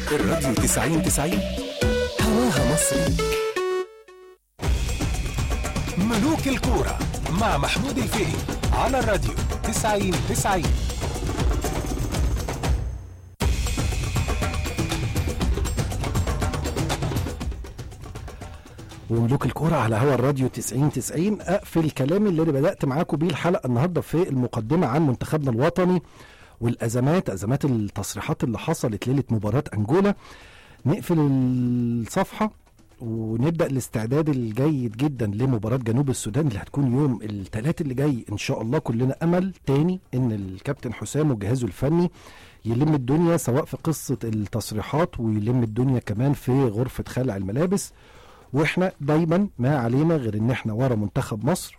الراديو 90 90 هواها مصري ملوك الكورة مع محمود الفقي على الراديو 90 90 وملوك الكورة على هوا الراديو 90 90 اقفل كلامي اللي أنا بدأت معاكم بيه الحلقة النهاردة في المقدمة عن منتخبنا الوطني والأزمات أزمات التصريحات اللي حصلت ليلة مباراة أنجولا نقفل الصفحة ونبدأ الاستعداد الجيد جدا لمباراة جنوب السودان اللي هتكون يوم الثلاث اللي جاي إن شاء الله كلنا أمل تاني إن الكابتن حسام وجهازه الفني يلم الدنيا سواء في قصة التصريحات ويلم الدنيا كمان في غرفة خلع الملابس واحنا دايما ما علينا غير ان احنا ورا منتخب مصر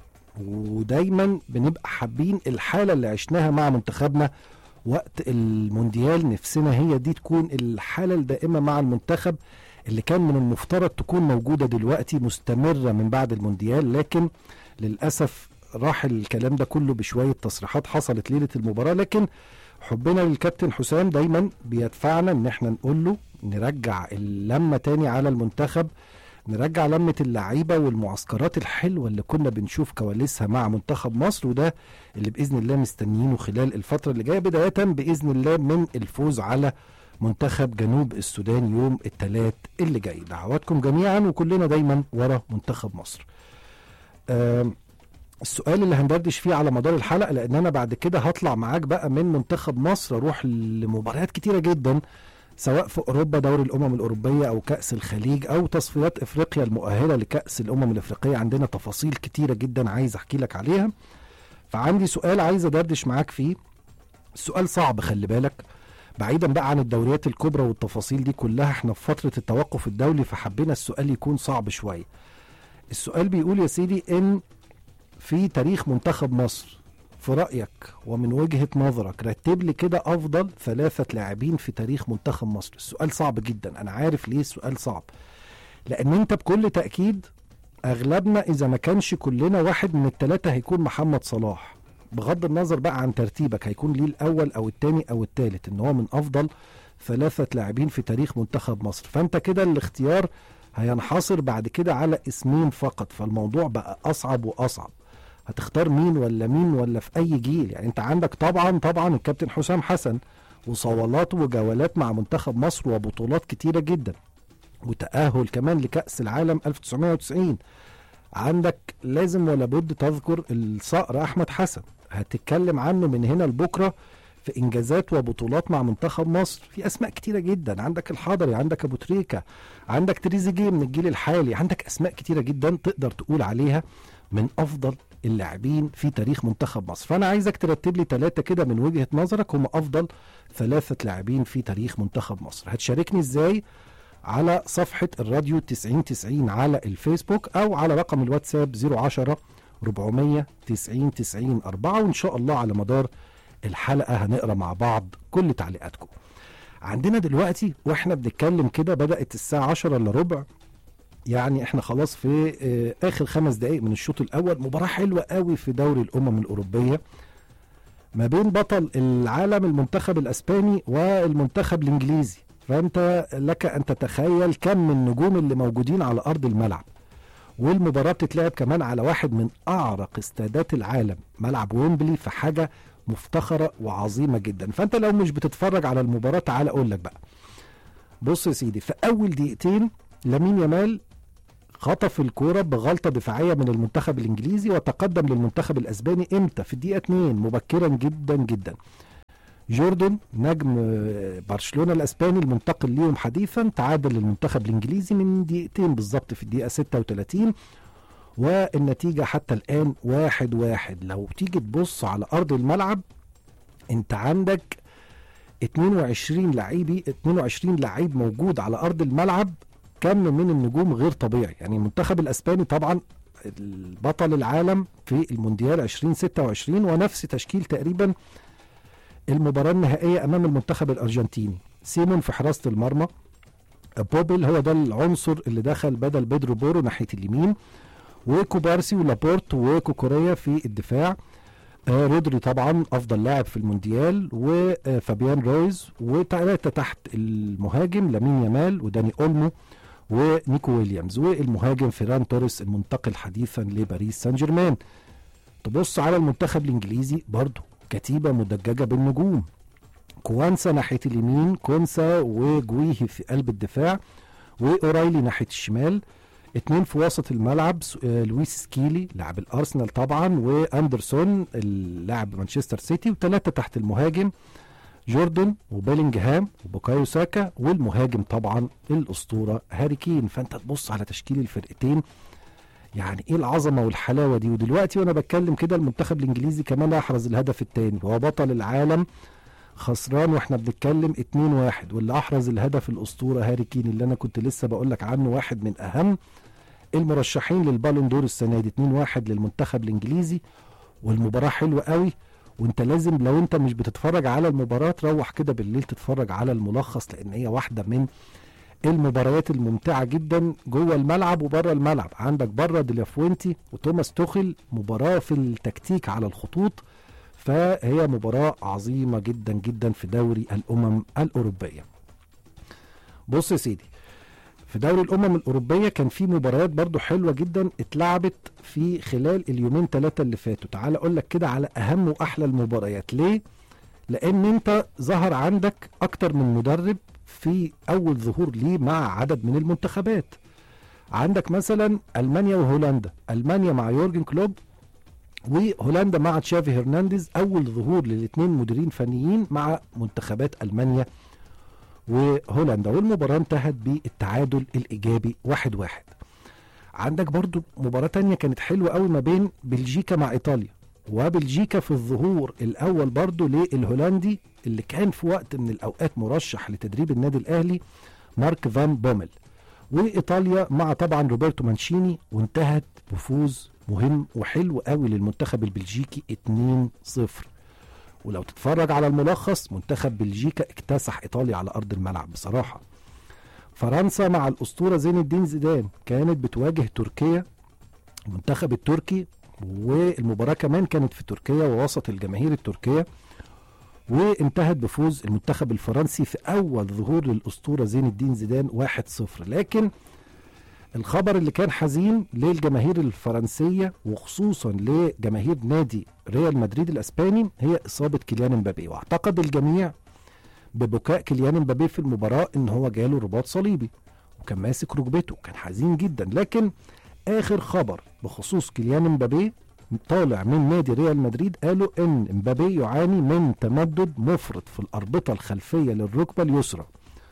ودايما بنبقى حابين الحاله اللي عشناها مع منتخبنا وقت المونديال نفسنا هي دي تكون الحاله الدائمه مع المنتخب اللي كان من المفترض تكون موجوده دلوقتي مستمره من بعد المونديال لكن للاسف راح الكلام ده كله بشويه تصريحات حصلت ليله المباراه لكن حبنا للكابتن حسام دايما بيدفعنا ان احنا نقول له نرجع اللمه تاني على المنتخب نرجع لمة اللعيبة والمعسكرات الحلوة اللي كنا بنشوف كواليسها مع منتخب مصر وده اللي بإذن الله مستنيينه خلال الفترة اللي جاية بداية بإذن الله من الفوز على منتخب جنوب السودان يوم الثلاث اللي جاي دعواتكم جميعا وكلنا دايما ورا منتخب مصر آم، السؤال اللي هندردش فيه على مدار الحلقة لأن أنا بعد كده هطلع معاك بقى من منتخب مصر أروح لمباريات كتيرة جدا سواء في اوروبا دوري الامم الاوروبيه او كاس الخليج او تصفيات افريقيا المؤهله لكاس الامم الافريقيه عندنا تفاصيل كتيره جدا عايز احكي لك عليها فعندي سؤال عايز ادردش معاك فيه السؤال صعب خلي بالك بعيدا بقى عن الدوريات الكبرى والتفاصيل دي كلها احنا في فتره التوقف الدولي فحبينا السؤال يكون صعب شويه السؤال بيقول يا سيدي ان في تاريخ منتخب مصر في رأيك ومن وجهة نظرك رتب لي كده أفضل ثلاثة لاعبين في تاريخ منتخب مصر السؤال صعب جدا أنا عارف ليه السؤال صعب لأن أنت بكل تأكيد أغلبنا إذا ما كانش كلنا واحد من الثلاثة هيكون محمد صلاح بغض النظر بقى عن ترتيبك هيكون ليه الأول أو الثاني أو الثالث إن هو من أفضل ثلاثة لاعبين في تاريخ منتخب مصر فأنت كده الاختيار هينحصر بعد كده على اسمين فقط فالموضوع بقى أصعب وأصعب هتختار مين ولا مين ولا في اي جيل يعني انت عندك طبعا طبعا الكابتن حسام حسن وصولات وجولات مع منتخب مصر وبطولات كتيرة جدا وتأهل كمان لكأس العالم 1990 عندك لازم ولا بد تذكر الصقر أحمد حسن هتتكلم عنه من هنا لبكرة في إنجازات وبطولات مع منتخب مصر في أسماء كتيرة جدا عندك الحضري عندك أبو تريكة عندك تريزيجيه من الجيل الحالي عندك أسماء كتيرة جدا تقدر تقول عليها من أفضل اللاعبين في تاريخ منتخب مصر فانا عايزك ترتب لي ثلاثه كده من وجهه نظرك هم افضل ثلاثه لاعبين في تاريخ منتخب مصر هتشاركني ازاي على صفحه الراديو 9090 على الفيسبوك او على رقم الواتساب 010 400 90 90 4 وان شاء الله على مدار الحلقه هنقرا مع بعض كل تعليقاتكم عندنا دلوقتي واحنا بنتكلم كده بدات الساعه 10 الا ربع يعني احنا خلاص في آه، اخر خمس دقائق من الشوط الاول مباراه حلوه قوي في دوري الامم الاوروبيه ما بين بطل العالم المنتخب الاسباني والمنتخب الانجليزي فانت لك ان تتخيل كم من النجوم اللي موجودين على ارض الملعب والمباراه بتتلعب كمان على واحد من اعرق استادات العالم ملعب ويمبلي في حاجه مفتخره وعظيمه جدا فانت لو مش بتتفرج على المباراه تعال اقول لك بقى بص يا سيدي في اول دقيقتين لامين يامال خطف الكورة بغلطة دفاعية من المنتخب الإنجليزي وتقدم للمنتخب الأسباني إمتى؟ في الدقيقة 2 مبكرا جدا جدا. جوردن نجم آه، برشلونة الأسباني المنتقل ليهم حديثا تعادل للمنتخب الإنجليزي من دقيقتين بالظبط في الدقيقة 36 والنتيجة حتى الآن واحد واحد لو تيجي تبص على أرض الملعب أنت عندك 22 لعيبي 22 لعيب موجود على أرض الملعب كم من النجوم غير طبيعي يعني المنتخب الاسباني طبعا البطل العالم في المونديال 2026 ونفس تشكيل تقريبا المباراة النهائية أمام المنتخب الأرجنتيني سيمون في حراسة المرمى بوبل هو ده العنصر اللي دخل بدل بيدرو بورو ناحية اليمين وكوبارسي ولابورت وكوكوريا في الدفاع آه رودري طبعا افضل لاعب في المونديال وفابيان رويز وثلاثه تحت المهاجم لامين يامال وداني اولمو ونيكو ويليامز والمهاجم فيران توريس المنتقل حديثا لباريس سان جيرمان تبص على المنتخب الانجليزي برضه كتيبه مدججه بالنجوم كوانسا ناحيه اليمين كونسا وجويهي في قلب الدفاع واورايلي ناحيه الشمال اتنين في وسط الملعب س- آه، لويس سكيلي لاعب الارسنال طبعا واندرسون اللاعب مانشستر سيتي وثلاثه تحت المهاجم جوردن وبيلينجهام وبوكايو ساكا والمهاجم طبعا الاسطوره هاري كين فانت تبص على تشكيل الفرقتين يعني ايه العظمه والحلاوه دي ودلوقتي وانا بتكلم كده المنتخب الانجليزي كمان احرز الهدف الثاني وهو بطل العالم خسران واحنا بنتكلم 2-1 واللي احرز الهدف الاسطوره هاري كين اللي انا كنت لسه بقول لك عنه واحد من اهم المرشحين للبالون دور السنه دي 2-1 للمنتخب الانجليزي والمباراه حلوه قوي وانت لازم لو انت مش بتتفرج على المباراه تروح كده بالليل تتفرج على الملخص لان هي واحده من المباريات الممتعه جدا جوه الملعب وبره الملعب عندك بره ديلافوينتي وتوماس توخل مباراه في التكتيك على الخطوط فهي مباراه عظيمه جدا جدا في دوري الامم الاوروبيه بص يا سيدي في دوري الامم الاوروبيه كان في مباريات برضو حلوه جدا اتلعبت في خلال اليومين ثلاثه اللي فاتوا تعال اقول لك كده على اهم واحلى المباريات ليه لان انت ظهر عندك اكتر من مدرب في اول ظهور ليه مع عدد من المنتخبات عندك مثلا المانيا وهولندا المانيا مع يورجن كلوب وهولندا مع تشافي هرنانديز اول ظهور للاثنين مديرين فنيين مع منتخبات المانيا وهولندا والمباراة انتهت بالتعادل الإيجابي واحد واحد عندك برضو مباراة تانية كانت حلوة قوي ما بين بلجيكا مع إيطاليا وبلجيكا في الظهور الأول برضو للهولندي اللي كان في وقت من الأوقات مرشح لتدريب النادي الأهلي مارك فان بومل وإيطاليا مع طبعا روبرتو مانشيني وانتهت بفوز مهم وحلو قوي للمنتخب البلجيكي 2-0 ولو تتفرج على الملخص منتخب بلجيكا اكتسح ايطاليا على ارض الملعب بصراحه فرنسا مع الاسطوره زين الدين زيدان كانت بتواجه تركيا المنتخب التركي والمباراه كمان كانت في تركيا ووسط الجماهير التركيه وانتهت بفوز المنتخب الفرنسي في اول ظهور للاسطوره زين الدين زيدان 1-0 لكن الخبر اللي كان حزين للجماهير الفرنسيه وخصوصا لجماهير نادي ريال مدريد الاسباني هي اصابه كيليان امبابي واعتقد الجميع ببكاء كيليان امبابي في المباراه ان هو جاله رباط صليبي وكان ماسك ركبته كان حزين جدا لكن اخر خبر بخصوص كيليان امبابي طالع من نادي ريال مدريد قالوا ان امبابي يعاني من تمدد مفرط في الاربطه الخلفيه للركبه اليسرى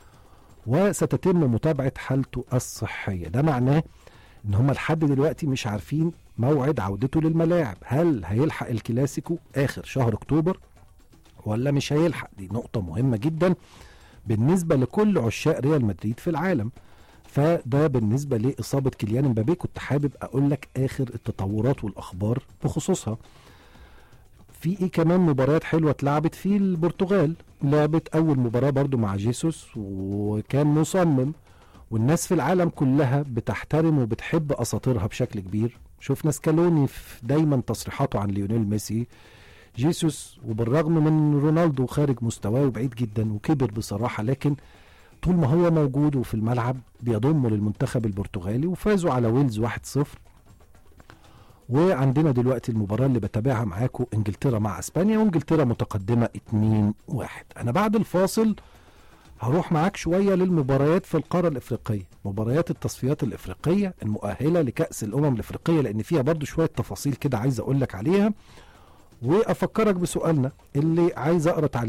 وستتم متابعه حالته الصحيه ده معناه ان هم لحد دلوقتي مش عارفين موعد عودته للملاعب هل هيلحق الكلاسيكو اخر شهر اكتوبر ولا مش هيلحق دي نقطة مهمة جدا بالنسبة لكل عشاق ريال مدريد في العالم فده بالنسبة لإصابة كيليان امبابي كنت حابب أقول لك آخر التطورات والأخبار بخصوصها في ايه كمان مباريات حلوه اتلعبت في البرتغال لعبت اول مباراه برضو مع جيسوس وكان مصمم والناس في العالم كلها بتحترم وبتحب اساطيرها بشكل كبير شفنا سكالوني في دايما تصريحاته عن ليونيل ميسي جيسوس وبالرغم من رونالدو خارج مستواه وبعيد جدا وكبر بصراحه لكن طول ما هو موجود وفي الملعب بيضمه للمنتخب البرتغالي وفازوا على ويلز 1-0 وعندنا دلوقتي المباراة اللي بتابعها معاكم انجلترا مع اسبانيا وانجلترا متقدمة 2-1 انا بعد الفاصل هروح معاك شوية للمباريات في القارة الافريقية مباريات التصفيات الافريقية المؤهلة لكأس الامم الافريقية لان فيها برضو شوية تفاصيل كده عايز اقول لك عليها وافكرك بسؤالنا اللي عايز اقرا تعليق